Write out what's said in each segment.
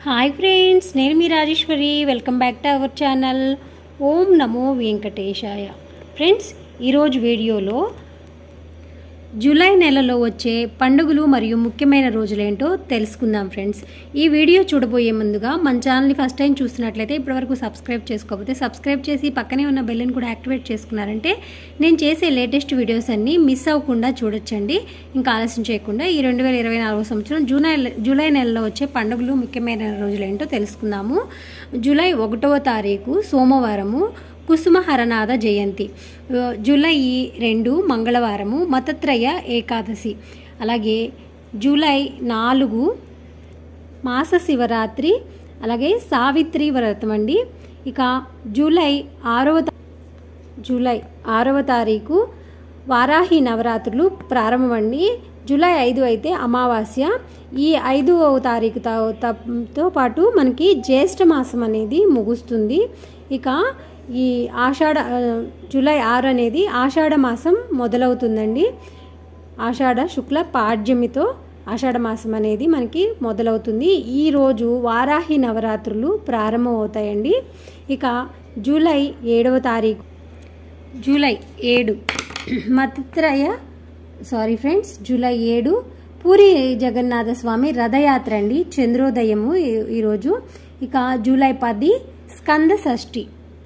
hi friends నేను మీ Rajeshwari welcome back to our channel ఓం నమో వెంకటేశాయ ఫ్రెండ్స్ ఈరోజు వీడియోలో జూలై నెలలో వచ్చే పండుగలు మరియు ముఖ్యమైన రోజులేంటో తెలుసుకుందాం ఫ్రెండ్స్ ఈ వీడియో చూడబోయే ముందుగా మన ఛానల్ని ఫస్ట్ టైం చూస్తున్నట్లయితే ఇప్పటివరకు సబ్స్క్రైబ్ చేసుకోకపోతే సబ్స్క్రైబ్ చేసి పక్కనే ఉన్న బెల్ని కూడా యాక్టివేట్ చేసుకున్నారంటే నేను చేసే లేటెస్ట్ వీడియోస్ అన్నీ మిస్ అవ్వకుండా చూడొచ్చండి ఇంకా ఆలస్యం చేయకుండా ఈ రెండు వేల ఇరవై నాలుగో సంవత్సరం జూలై జూలై నెలలో వచ్చే పండుగలు ముఖ్యమైన రోజులేంటో తెలుసుకుందాము జూలై ఒకటవ తారీఖు సోమవారము కుసుమహరనాథ జయంతి జూలై రెండు మంగళవారము మతత్రయ ఏకాదశి అలాగే జూలై నాలుగు మాస శివరాత్రి అలాగే సావిత్రి వ్రతం అండి ఇక జూలై ఆరవ జూలై ఆరవ తారీఖు వారాహి నవరాత్రులు ప్రారంభమండి జూలై ఐదు అయితే అమావాస్య ఈ ఐదవ తారీఖు తో పాటు మనకి జ్యేష్ఠ మాసం అనేది ముగుస్తుంది ఇక ఈ ఆషాఢ జూలై ఆరు అనేది ఆషాఢ మాసం మొదలవుతుందండి ఆషాఢ శుక్ల పాడ్యమితో ఆషాఢ మాసం అనేది మనకి మొదలవుతుంది ఈరోజు వారాహి నవరాత్రులు ప్రారంభమవుతాయండి ఇక జూలై ఏడవ తారీఖు జూలై ఏడు మతత్రయ సారీ ఫ్రెండ్స్ జూలై ఏడు పూరి జగన్నాథ స్వామి రథయాత్ర అండి చంద్రోదయము ఈరోజు ఇక జూలై పది స్కంద షష్ఠి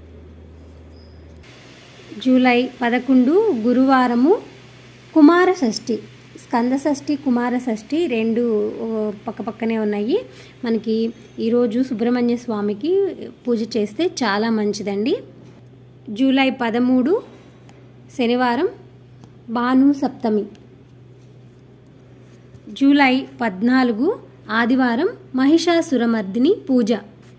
జూలై పదకొండు గురువారము కుమార షష్ఠి స్కంద షష్ఠి కుమార షష్ఠి రెండు పక్కపక్కనే ఉన్నాయి మనకి ఈరోజు సుబ్రహ్మణ్య స్వామికి పూజ చేస్తే చాలా మంచిదండి జూలై పదమూడు శనివారం భాను సప్తమి జూలై పద్నాలుగు ఆదివారం మహిషాసురమర్దిని పూజ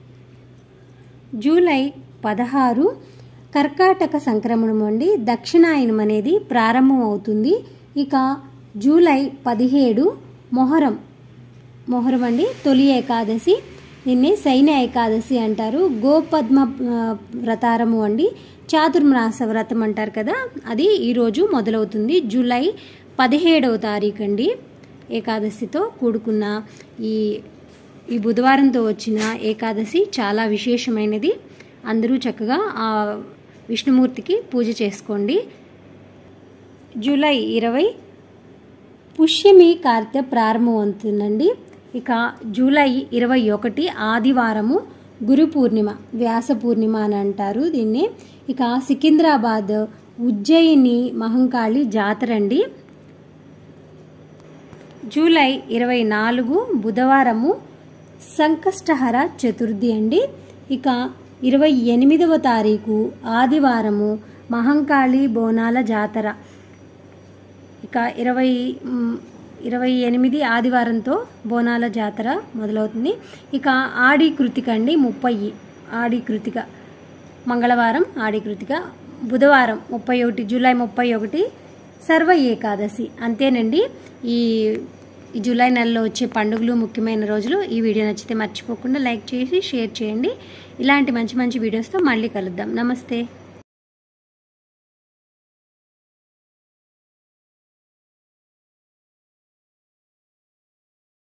జూలై పదహారు కర్కాటక సంక్రమణం అండి దక్షిణాయనం అనేది ప్రారంభం అవుతుంది ఇక జూలై పదిహేడు మొహరం మొహరం అండి తొలి ఏకాదశి దీన్ని సైన్య ఏకాదశి అంటారు గోపద్మ వ్రతారము అండి చాతుర్మాస వ్రతం అంటారు కదా అది ఈరోజు మొదలవుతుంది జూలై పదిహేడవ తారీఖు అండి ఏకాదశితో కూడుకున్న ఈ ఈ బుధవారంతో వచ్చిన ఏకాదశి చాలా విశేషమైనది అందరూ చక్కగా ఆ విష్ణుమూర్తికి పూజ చేసుకోండి జూలై ఇరవై పుష్యమి కార్తె ప్రారంభమవుతుందండి ఇక జూలై ఇరవై ఒకటి ఆదివారము గురు పూర్ణిమ వ్యాస పూర్ణిమ అని అంటారు దీన్ని ఇక సికింద్రాబాద్ ఉజ్జయిని మహంకాళి జాతర అండి జూలై ఇరవై నాలుగు బుధవారము సంకష్టహర చతుర్థి అండి ఇక ఇరవై ఎనిమిదవ తారీఖు ఆదివారము మహంకాళి బోనాల జాతర ఇక ఇరవై ఇరవై ఎనిమిది ఆదివారంతో బోనాల జాతర మొదలవుతుంది ఇక ఆడి కృతిక అండి ముప్పై ఆడి కృతిక మంగళవారం ఆడి కృతిక బుధవారం ముప్పై ఒకటి జూలై ముప్పై ఒకటి సర్వ ఏకాదశి అంతేనండి ఈ ఈ జూలై నెలలో వచ్చే పండుగలు ముఖ్యమైన రోజులు ఈ వీడియో నచ్చితే మర్చిపోకుండా లైక్ చేసి షేర్ చేయండి ఇలాంటి మంచి మంచి వీడియోస్తో మళ్ళీ కలుద్దాం నమస్తే